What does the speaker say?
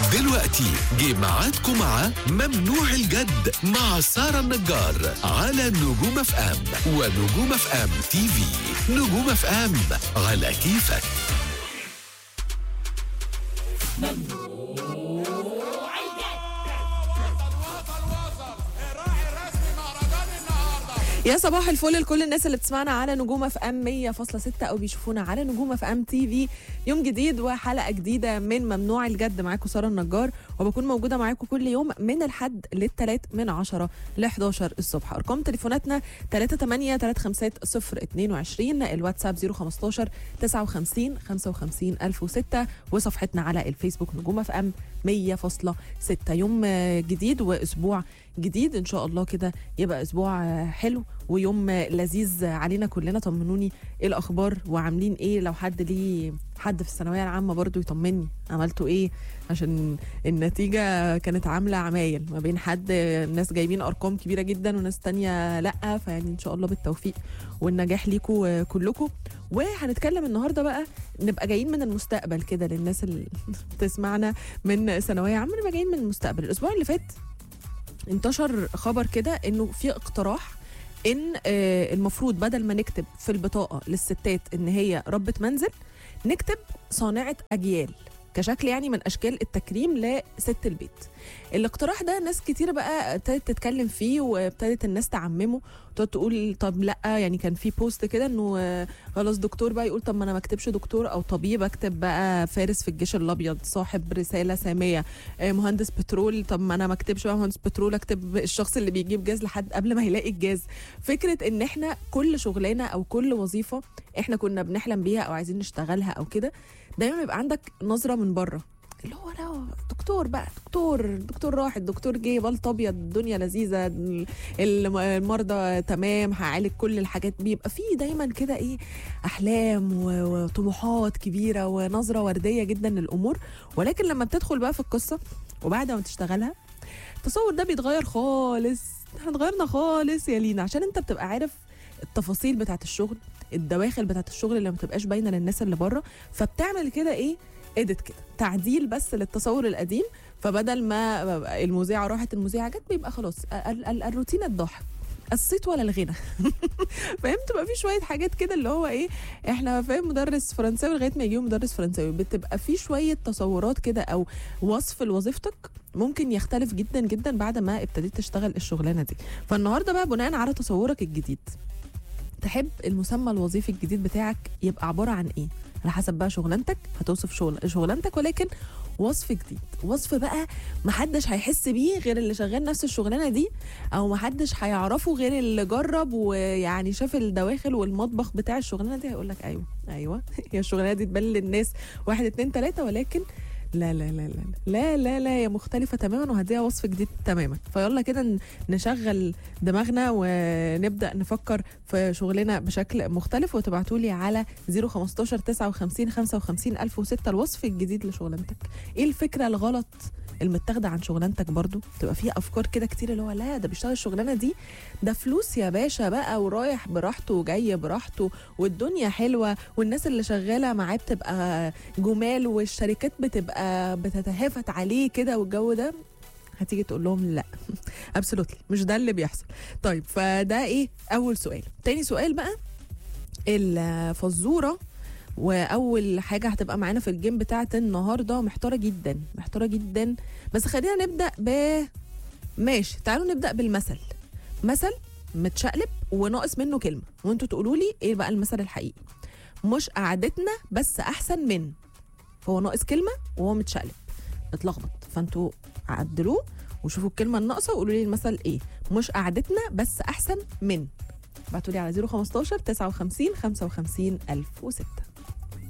دلوقتي جه ميعادكم مع ممنوع الجد مع سارة النجار على نجوم اف ام ونجوم اف ام تي في نجوم اف ام على كيفك يا صباح الفل لكل الناس اللي بتسمعنا على نجوم اف ام 100.6 او بيشوفونا على نجوم اف ام تي في يوم جديد وحلقه جديده من ممنوع الجد معاكم ساره النجار وبكون موجوده معاكم كل يوم من الحد للثلاث من 10 ل 11 الصبح ارقام تليفوناتنا 38 350 22 الواتساب 015 59 55 1006 وصفحتنا على الفيسبوك نجوم اف ام 100.6 يوم آه، جديد واسبوع جديد ان شاء الله كده يبقى اسبوع آه، حلو ويوم آه، لذيذ علينا كلنا طمنوني ايه الاخبار وعاملين ايه لو حد ليه حد في الثانويه العامه برضو يطمني عملتوا ايه عشان النتيجه كانت عامله عمايل ما بين حد ناس جايبين ارقام كبيره جدا وناس تانية لا فيعني ان شاء الله بالتوفيق والنجاح ليكم آه، كلكم وهنتكلم النهارده بقى نبقى جايين من المستقبل كده للناس اللي بتسمعنا من ثانويه عامه نبقى جايين من المستقبل الاسبوع اللي فات انتشر خبر كده انه في اقتراح ان آه، المفروض بدل ما نكتب في البطاقه للستات ان هي ربة منزل نكتب صانعة اجيال كشكل يعني من اشكال التكريم لست البيت الاقتراح ده ناس كتير بقى ابتدت تتكلم فيه وابتدت الناس تعممه تقعد تقول طب لا يعني كان في بوست كده انه آه، خلاص دكتور بقى يقول طب ما انا ما اكتبش دكتور او طبيب اكتب بقى فارس في الجيش الابيض صاحب رساله ساميه آه، مهندس بترول طب ما انا ما اكتبش بقى مهندس بترول اكتب الشخص اللي بيجيب جاز لحد قبل ما يلاقي الجاز فكره ان احنا كل شغلانه او كل وظيفه احنا كنا بنحلم بيها او عايزين نشتغلها او كده دايما بيبقى عندك نظره من بره اللي هو لا دكتور بقى دكتور دكتور راح الدكتور جه بلط ابيض الدنيا لذيذه الم- المرضى تمام هعالج كل الحاجات بيبقى فيه دايما كده ايه احلام و- وطموحات كبيره ونظره ورديه جدا للامور ولكن لما بتدخل بقى في القصه وبعد ما تشتغلها التصور ده بيتغير خالص احنا اتغيرنا خالص يا لينا عشان انت بتبقى عارف التفاصيل بتاعت الشغل الدواخل بتاعت الشغل اللي ما بتبقاش باينه للناس اللي بره فبتعمل كده ايه اديت كده تعديل بس للتصور القديم فبدل ما المذيعه راحت المذيعه جت بيبقى خلاص ال- ال- الروتين اتضاح الصيت ولا الغنى فاهم تبقى في شويه حاجات كده اللي هو ايه احنا فاهم مدرس فرنساوي لغايه ما يجيب مدرس فرنساوي بتبقى في شويه تصورات كده او وصف لوظيفتك ممكن يختلف جدا جدا بعد ما ابتديت تشتغل الشغلانه دي فالنهارده بقى بناء على تصورك الجديد تحب المسمى الوظيفي الجديد بتاعك يبقى عباره عن ايه على حسب بقى شغلانتك هتوصف شغل شغلانتك ولكن وصف جديد وصف بقى محدش هيحس بيه غير اللي شغال نفس الشغلانه دي او محدش هيعرفه غير اللي جرب ويعني شاف الدواخل والمطبخ بتاع الشغلانه دي هيقول لك ايوه ايوه هي الشغلانه دي تبان للناس واحد اتنين تلاته ولكن لا لا لا لا لا لا لا هي مختلفة تماما وهديها وصف جديد تماما فيلا كده ن- نشغل دماغنا ونبدأ نفكر في شغلنا بشكل مختلف وتبعتوا لي على 015 59 55 1006 الوصف الجديد لشغلانتك ايه الفكرة الغلط المتاخدة عن شغلانتك برضو تبقى فيها افكار كده كتير اللي هو لا ده بيشتغل الشغلانه دي ده فلوس يا باشا بقى ورايح براحته وجاي براحته والدنيا حلوه والناس اللي شغاله معاه بتبقى جمال والشركات بتبقى بتتهافت عليه كده والجو ده هتيجي تقول لهم لا ابسولوتلي مش ده اللي بيحصل طيب فده ايه اول سؤال تاني سؤال بقى الفزوره واول حاجه هتبقى معانا في الجيم بتاعت النهارده محتاره جدا محتاره جدا بس خلينا نبدا ب ماشي تعالوا نبدا بالمثل مثل متشقلب وناقص منه كلمه وانتوا تقولوا لي ايه بقى المثل الحقيقي مش قعدتنا بس احسن من هو ناقص كلمه وهو متشقلب اتلخبط فانتوا عدلوه وشوفوا الكلمه الناقصه وقولوا لي المثل ايه مش قعدتنا بس احسن من ابعتوا لي على 015 59 55 1006